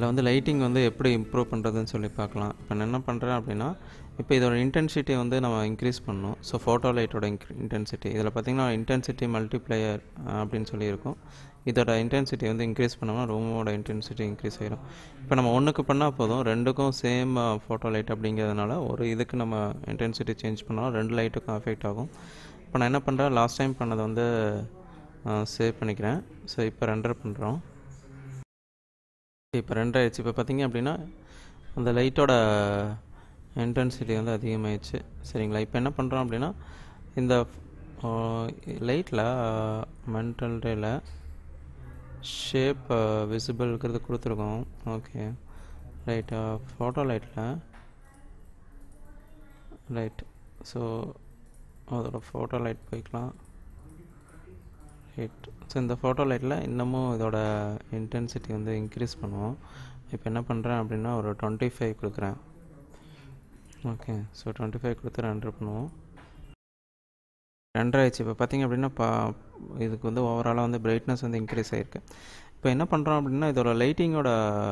இதில் வந்து லைட்டிங் வந்து எப்படி இம்ப்ரூவ் பண்ணுறதுன்னு சொல்லி பார்க்கலாம் இப்போ நான் என்ன பண்ணுறேன் அப்படின்னா இப்போ இதோட இன்டென்சிட்டி வந்து நம்ம இன்க்ரீஸ் பண்ணணும் ஸோ ஃபோட்டோ லைட்டோட இன்டென்சிட்டி இதில் பார்த்தீங்கன்னா இன்டென்சிட்டி மல்டிப்ளையர் அப்படின்னு சொல்லியிருக்கும் இதோட இன்டென்சிட்டி வந்து இன்க்ரீஸ் பண்ணோம்னா ரூமோட இன்டென்சிட்டி இன்க்ரீஸ் ஆயிரும் இப்போ நம்ம ஒன்றுக்கு பண்ணால் போதும் ரெண்டுக்கும் சேம் ஃபோட்டோ லைட் அப்படிங்கிறதுனால ஒரு இதுக்கு நம்ம இன்டென்சிட்டி சேஞ்ச் பண்ணாலும் ரெண்டு லைட்டுக்கும் அஃபெக்ட் ஆகும் இப்போ நான் என்ன பண்ணுறேன் லாஸ்ட் டைம் பண்ணதை வந்து சேவ் பண்ணிக்கிறேன் ஸோ இப்போ ரெண்டர் பண்ணுறோம் இப்போ ரெண்டாயிடுச்சு இப்போ பார்த்தீங்க அப்படின்னா அந்த லைட்டோட இன்டென்சிட்டி வந்து அதிகமாகிடுச்சு சரிங்களா இப்போ என்ன பண்ணுறோம் அப்படின்னா இந்த லைட்டில் மென்டல் டேல ஷேப் விசிபிள்ங்கிறது கொடுத்துருக்கோம் ஓகே ரைட் ஃபோட்டோ லைட்டில் ரைட் ஸோ அதோட ஃபோட்டோ லைட் போய்க்கலாம் ரைட் ஸோ இந்த ஃபோட்டோ லைட்டில் இன்னமும் இதோட இன்டென்சிட்டி வந்து இன்க்ரீஸ் பண்ணுவோம் இப்போ என்ன பண்ணுறேன் அப்படின்னா ஒரு டுவெண்ட்டி ஃபைவ் கொடுக்குறேன் ஓகே ஸோ டுவெண்ட்டி ஃபைவ் கொடுத்து ரெண்டர் பண்ணுவோம் ரெண்டராயிடுச்சு இப்போ பார்த்தீங்க அப்படின்னா பா இதுக்கு வந்து ஓவராலாக வந்து பிரைட்னஸ் வந்து இன்க்ரீஸ் ஆகிருக்கு இப்போ என்ன பண்ணுறோம் அப்படின்னா இதோட லைட்டிங்கோட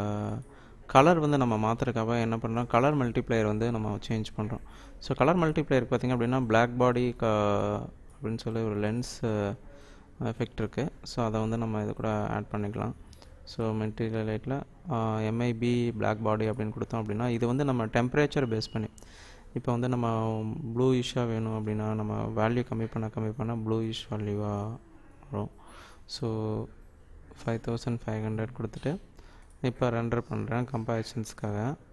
கலர் வந்து நம்ம மாற்றுறதுக்காக என்ன பண்ணுறோம் கலர் மல்டிப்ளையர் வந்து நம்ம சேஞ்ச் பண்ணுறோம் ஸோ கலர் மல்டிப்ளையருக்கு பார்த்திங்க அப்படின்னா பிளாக் பாடி க அப்படின்னு சொல்லி ஒரு லென்ஸ் எஃபெக்ட் இருக்குது ஸோ அதை வந்து நம்ம இது கூட ஆட் பண்ணிக்கலாம் ஸோ மெட்டீரியல் லைட்டில் எம்ஐபி பிளாக் பாடி அப்படின்னு கொடுத்தோம் அப்படின்னா இது வந்து நம்ம டெம்பரேச்சர் பேஸ் பண்ணி இப்போ வந்து நம்ம ப்ளூ இஷ்ஷாக வேணும் அப்படின்னா நம்ம வேல்யூ கம்மி பண்ண கம்மி பண்ண ப்ளூ இஷ் வேல்யூவாக வரும் so five thousand five hundred கொடுத்துட்டு இப்போ ரெண்டர் பண்ணுறேன் கம்பேரிசன்ஸ்க்காக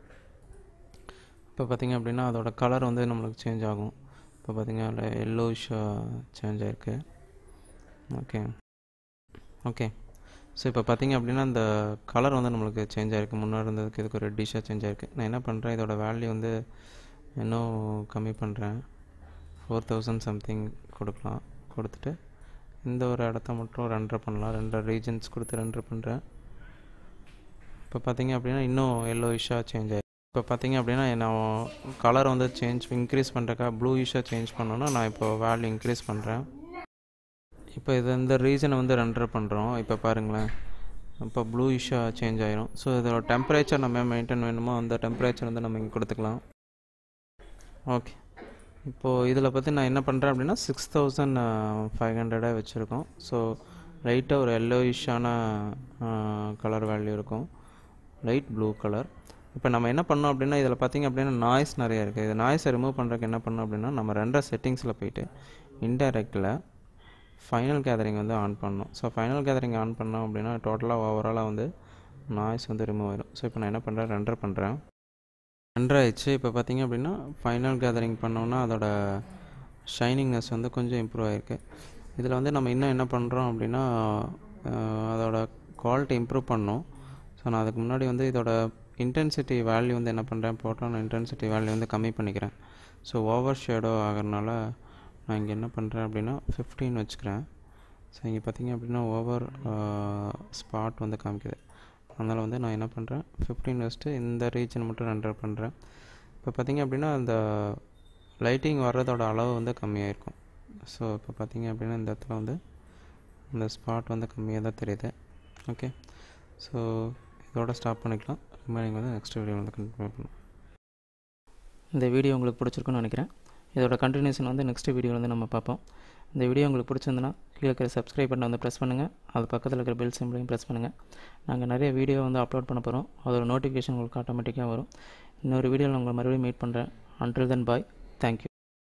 இப்போ பார்த்திங்க அப்படின்னா அதோட கலர் வந்து நம்மளுக்கு சேஞ்ச் ஆகும் இப்போ பார்த்திங்க அதில் எல்லோஷாக சேஞ்ச் ஆகிருக்கு ஓகே ஓகே ஸோ இப்போ பார்த்திங்க அப்படின்னா இந்த கலர் வந்து நம்மளுக்கு சேஞ்ச் ஆகிருக்கு முன்னாடி இருந்ததுக்கு இதுக்கு ஒரு ரெட்டிஷாக சேஞ்ச் ஆகிருக்கு நான் என்ன பண்ணுறேன் இதோட வேல்யூ வந்து இன்னும் கம்மி பண்ணுறேன் ஃபோர் தௌசண்ட் சம்திங் கொடுக்கலாம் கொடுத்துட்டு இந்த ஒரு இடத்த மட்டும் ரெண்டரை பண்ணலாம் ரெண்டு ரீஜன்ஸ் கொடுத்து ரெண்டரை பண்ணுறேன் இப்போ பார்த்திங்க அப்படின்னா இன்னும் எல்லோ இஷ்ஷாக சேஞ்ச் ஆகிருக்கு இப்போ பார்த்திங்க அப்படின்னா நான் கலர் வந்து சேஞ்ச் இன்க்ரீஸ் பண்ணுறக்கா ப்ளூ இஷ்ஷாக சேஞ்ச் பண்ணோன்னா நான் இப்போ வேல்யூ இன்க்ரீஸ் பண்ணுறேன் இப்போ இது இந்த ரீஜனை வந்து ரெண்டர் பண்ணுறோம் இப்போ பாருங்களேன் இப்போ ப்ளூ இஷ்ஷாக சேஞ்ச் ஆயிரும் ஸோ இதோட டெம்பரேச்சர் நம்ம மெயின்டைன் வேணுமோ அந்த டெம்பரேச்சர் வந்து நம்ம இங்கே கொடுத்துக்கலாம் ஓகே இப்போது இதில் பற்றி நான் என்ன பண்ணுறேன் அப்படின்னா சிக்ஸ் தௌசண்ட் ஃபைவ் ஹண்ட்ரடாக வச்சுருக்கோம் ஸோ லைட்டாக ஒரு எல்லோயிஷான கலர் வேல்யூ இருக்கும் லைட் ப்ளூ கலர் இப்போ நம்ம என்ன பண்ணோம் அப்படின்னா இதில் பார்த்திங்க அப்படின்னா நாய்ஸ் நிறையா இருக்குது இது நாய்ஸை ரிமூவ் பண்ணுறதுக்கு என்ன பண்ணோம் அப்படின்னா நம்ம ரெண்டரை செட்டிங்ஸில் போயிட்டு இன்டைரக்டில் ஃபைனல் கேதரிங் வந்து ஆன் பண்ணணும் ஸோ ஃபைனல் கேதரிங் ஆன் பண்ணோம் அப்படின்னா டோட்டலாக ஓவராலாக வந்து நாய்ஸ் வந்து ரிமூவ் ஆயிடும் ஸோ இப்போ நான் என்ன பண்ணுறேன் ரெண்டர் பண்ணுறேன் ரெண்டர் ஆயிடுச்சு இப்போ பார்த்திங்க அப்படின்னா ஃபைனல் கேதரிங் பண்ணோன்னா அதோட ஷைனிங்னஸ் வந்து கொஞ்சம் இம்ப்ரூவ் ஆகிருக்கு இதில் வந்து நம்ம இன்னும் என்ன பண்ணுறோம் அப்படின்னா அதோட குவாலிட்டி இம்ப்ரூவ் பண்ணோம் ஸோ நான் அதுக்கு முன்னாடி வந்து இதோட இன்டென்சிட்டி வேல்யூ வந்து என்ன பண்ணுறேன் போட்டோன்னு இன்டென்சிட்டி வேல்யூ வந்து கம்மி பண்ணிக்கிறேன் ஸோ ஓவர் ஷேடோ ஆகிறனால நான் இங்கே என்ன பண்ணுறேன் அப்படின்னா ஃபிஃப்டீன் வச்சுக்கிறேன் ஸோ இங்கே பார்த்திங்க அப்படின்னா ஓவர் ஸ்பாட் வந்து காமிக்குது அதனால் வந்து நான் என்ன பண்ணுறேன் ஃபிஃப்டீன் வச்சுட்டு இந்த ரீஜன் மட்டும் ரெண்டர் பண்ணுறேன் இப்போ பார்த்திங்க அப்படின்னா அந்த லைட்டிங் வர்றதோட அளவு வந்து கம்மியாக இருக்கும் ஸோ இப்போ பார்த்திங்க அப்படின்னா இந்த இடத்துல வந்து இந்த ஸ்பாட் வந்து கம்மியாக தான் தெரியுது ஓகே ஸோ இதோட ஸ்டாப் பண்ணிக்கலாம் ரிமைனிங் வந்து நெக்ஸ்ட் வீடியோ வந்து கண்டினியூ பண்ணுவோம் இந்த வீடியோ உங்களுக்கு பிடிச்சிருக்குன்னு நினைக்கிறேன் இதோட கண்டினியூஷன் வந்து நெக்ஸ்ட் வீடியோ வந்து நம்ம பார்ப்போம் இந்த வீடியோ உங்களுக்கு பிடிச்சிருந்துன்னா கீழே இருக்கிற சப்ஸ்கிரைப் பட்டனை வந்து ப்ரெஸ் பண்ணுங்கள் அது பக்கத்தில் இருக்கிற பெல் சிம்பிளையும் ப்ரெஸ் பண்ணுங்கள் நாங்கள் நிறைய வீடியோ வந்து அப்லோட் பண்ண போகிறோம் அதோட நோட்டிஃபிகேஷன் உங்களுக்கு ஆட்டோமேட்டிக்காக வரும் இன்னொரு வீடியோவில் உங்களை மறுபடியும் மீட் பண்ணுறேன் அன்டில் தென் பாய் தேங்க்யூ